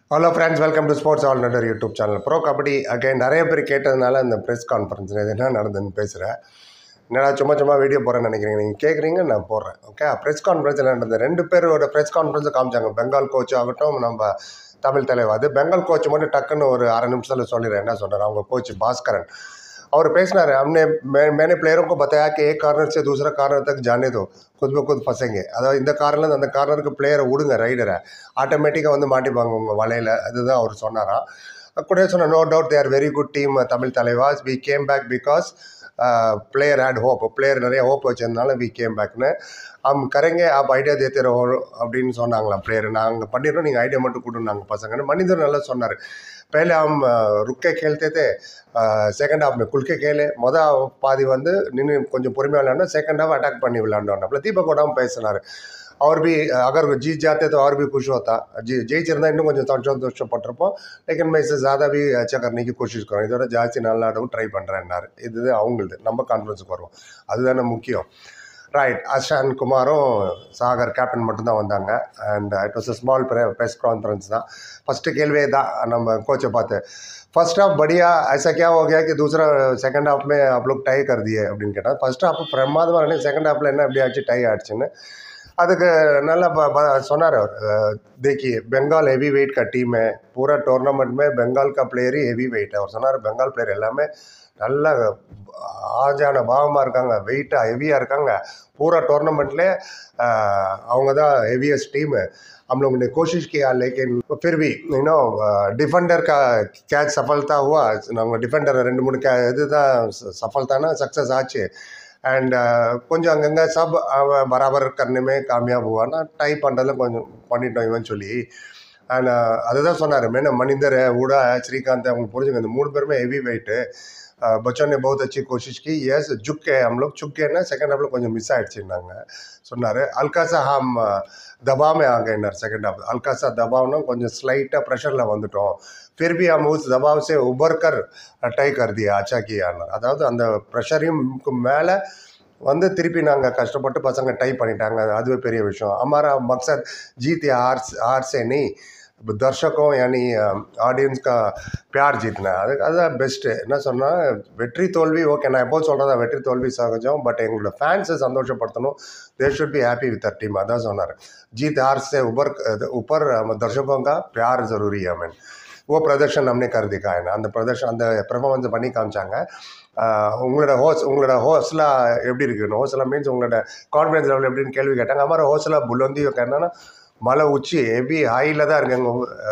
hello friends welcome to sports all netter YouTube channel bro kabaddi again நிறைய பேர் கேட்டதுனால இந்த ப்ரெஸ் கான்ஃபரன்ஸ் இது என்ன நடந்ததுன்னு பேசுகிறேன் என்னடா சும்மா சும்மா வீடியோ போகிறேன்னு நினைக்கிறீங்க நீங்கள் கேட்குறீங்க நான் போடுறேன் ஓகே ப்ரெஸ் கான்ஃபரன்ஸ் என்ன நடந்தது ரெண்டு பேரோட ப்ரெஸ் கான்ஃபரன்ஸை காமிச்சாங்க பெங்கால் கோச் ஆகட்டும் நம்ம தமிழ் தலைவர் அது பெங்கால் கோச் மட்டும் டக்குன்னு ஒரு அரை நிமிஷத்தில் சொல்லிடுறேன் என்ன சொல்கிறார் அவங்க கோச் பாஸ்கரன் और पेशना रहे हमने मैं मैंने प्लेयरों को बताया कि एक कार्नर से दूसरा कार्नर तक जाने दो खुद ब खुद फंसेंगे அதாவது இந்த கார்னர்லேருந்து அந்த கார்னருக்கு பிளேயரை விடுங்க ரைடரை ஆட்டோமேட்டிக்காக வந்து மாட்டிப்பாங்க உங்கள் வலையில் அதுதான் அவர் சொன்னாராம் கூட சொன்ன no doubt there very good team Tamil Thalaivas we came back because player had hope player நிறைய ஹோப் வச்சிருந்தாலும் வி கேம் பேக்னு அம் கரைங்க ஆப் ஐடியா தேத்தே ரோ அப்படின்னு சொன்னாங்களாம் பிளேயர் நாங்கள் பண்ணிடுறோம் நீங்கள் ஐடியா மட்டும் கொடுனாங்க பசங்கன்னு மனிதர் நல்லா சொன்னார் पहले हम रुक के खेलते थे செகண்ட் ஹாஃப் में खुल के खेले மொதல் பாதி வந்து நின்று கொஞ்சம் பொறுமையாக விளையாண்டோம் செகண்ட் ஹாஃப் அட்டாக் பண்ணி விளையாண்டோம் அப்படி தீபக் கூடவும் பேசினார் और भी अगर जीत जाते तो और भी खुश होता जी ஜெயிச்சிருந்தா இன்னும் கொஞ்சம் சந்தோஷப்பட்டிருப்போம் लेकिन मैं इससे ज़्यादा भी अच्छा करने की कोशिश करूँ இதோட ஜாஸ்தி நல்லா ஆடவும் ட்ரை பண்ணுறேன்னாரு இது அவங்களது நம்ம கான்ஃபரன்ஸுக்கு வருவோம் அதுதானே முக்கியம் ரைட் அஷான் குமாரும் சாகர் கேப்டன் மட்டும்தான் வந்தாங்க and it was a small press conference தான் ஃபஸ்ட்டு கேள்வியே தான் நம்ம கோச்சை பார்த்து फर्स्ट हाफ बढ़िया ऐसा क्या हो गया कि दूसरा सेकंड हाफ में आप लोग टाई कर दिए அப்படின்னு கேட்டால் ஃபர்ஸ்ட் ஹாஃப் பிரமாதமாக இருக்கு செகண்ட் ஹாஃபில் என்ன எப்படி ஆச்சு டை ஆச்சுன்னு அதுக்கு நல்லா ப- ப- சொன்னார் அவர் देखिए பெங்கால் ஹெவி வெயிட் का टीम है पूरा टूर्नामेंट में बंगाल का प्लेयर ही हेवी वेट है அவர் சொன்னார் பெங்கால் பிளேயர் எல்லாமே நல்ல ஆஜான பாவமாக இருக்காங்க வெயிட்டாக ஹெவியாக இருக்காங்க பூரா டूर्नामेंटலே அவங்க தான் ஹெவியஸ்ட் டீமு हम लोगों ने कोशिश किया लेकिन फिर भी यू नो डिफेंडर का कैच सफलता हुआ நம்ம டிஃபெண்டர் ரெண்டு மூணு கே இதுதான் ச- சஃபல்தானா சக்ஸஸ் ஆச்சு அண்ட் கொஞ்சம் அங்கங்கே சப் பராபர் கர்ணுமே காமியாப் ஹுவானா டை பண்ணுறதுல கொஞ்சம் பண்ணிட்டோம் இவன் சொல்லி அண்ட் அதுதான் சொன்னார் மேன மனிதர் ஊடா ஸ்ரீகாந்த் அவங்க புரிஞ்சுங்க இந்த மூணு பேருமே ஹெவி வெயிட்டு बच्चों ने बहुत अच्छी कोशिश की यस झुक के हम लोग झुक के ना सेकंड हाफ கொஞ்சம் மிஸ் ஆயிடுச்சுன்னாங்க சொன்னார் அல்காசா ஹாம் दबाव में आ गए नर सेकंड हाफ हल्का सा दबाव கொஞ்சம் ஸ்லைட்டாக ப்ரெஷரில் வந்துட்டோம் फिर भी हम उस दबाव से उबर कर टை कर दिया अच्छा किया அதாவது அந்த ப்ரெஷரையும் மேலே வந்து திருப்பி நாங்கள் கஷ்டப்பட்டு பசங்க டை பண்ணிட்டாங்க அதுவே பெரிய விஷயம் हमारा मकसद जीत या हार हार से नहीं दर्शकों यानी ஆடியன்ஸ் का பியார் ஜீத்னா அது அதுதான் பெஸ்ட்டு என்ன சொன்னால் வெற்றி தோல்வி ஓகே நான் எப்போ சொல்கிறதா வெற்றி தோல்வி சகஜம் பட் எங்களோட ஃபேன்ஸை சந்தோஷப்படுத்தணும் they should be happy with the team अदा சொன்னார் जीत हार से ऊपर ऊपर हम दर्शकों का प्यार ज़रूरी है हमें वो प्रदर्शन हमने कर दिखाया ना அந்த பிரதர்ஷன் அந்த பெர்ஃபார்மன்ஸ் பண்ணி காமிச்சாங்க ஆஹ் உங்களோட ஹோஸ் உங்களோட ஹோஸ்லாம் எப்படி இருக்குன்னு ஹோஸ்லாம் மீன்ஸ் உங்களோட கான்ஃபிடன்ஸ் லெவல் எப்படின்னு கேள்வி கேட்டாங்க हमारा ஹோஸ்லாம் புலந்தி என்னன்னா மலை உச்சி ஹெவி ஹையில் தான் இருக்குங்க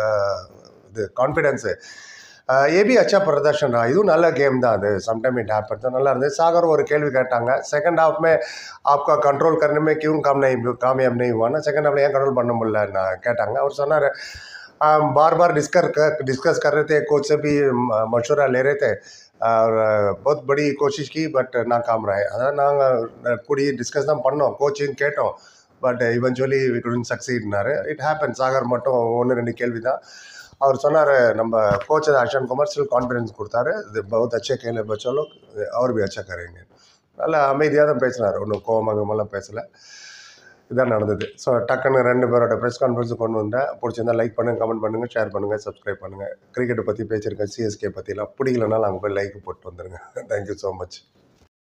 இது கான்ஃபிடென்ஸு ये भी अच्छा प्रदर्शन रहा இதுவும் நல்ல கேம் தான் அது சம்டைம் இட் ஹேப்பன் தான் நல்லா இருந்தது சாகர் ஒரு கேள்வி கேட்டாங்க செகண்ட் ஹாஃப் में आपका कंट्रोल करने में क्यों काम नहीं कामयाब नहीं हुआ ना सेकंड हाफ में ஏன் कंट्रोल பண்ண முடியல நான் கேட்டாங்க அவர் சொன்னார் हम बार बार डिस्कस कर डिस्कस कर रहे थे कोच से भी म- मशवरा ले रहे थे और बहुत बड़ी कोशिश की பட் நாकाम रहे அதான் நாங்கள் கூடி டிஸ்கஸ் தான் பண்ணோம் கோச்சிங் கேட்டோம் பட் இவென்ச்சுவலி இட் உடன் சக்சீட்னாரு இட் ஹேப்பன் சாகர் மட்டும் ஒன்று ரெண்டு கேள்வி தான் அவர் சொன்னார் நம்ம coach Ashan Kumar still confidence கொடுத்தாரு இது பகுத் அச்சே கேள்வி பச்சாலும் அவர் பி அச்சா கரேங்க நல்லா அமைதியாக தான் பேசினார் ஒன்றும் கோமகமெல்லாம் பேசலை இதான் நடந்தது ஸோ டக்குன்னு ரெண்டு பேரோட ப்ரெஸ் கான்ஃபரன்ஸுக்கு கொண்டு வந்தேன் பிடிச்சிருந்தா லைக் பண்ணுங்கள் கமெண்ட் பண்ணுங்கள் ஷேர் பண்ணுங்கள் சப்ஸ்கிரைப் பண்ணுங்கள் கிரிக்கெட்டை பற்றி பேசியிருக்கேன் சிஎஸ்கே பற்றிலாம் பிடிக்கலனாலும் அங்கே போய் லைக் போட்டு வந்துடுங்க தேங்க்யூ ஸோ மச்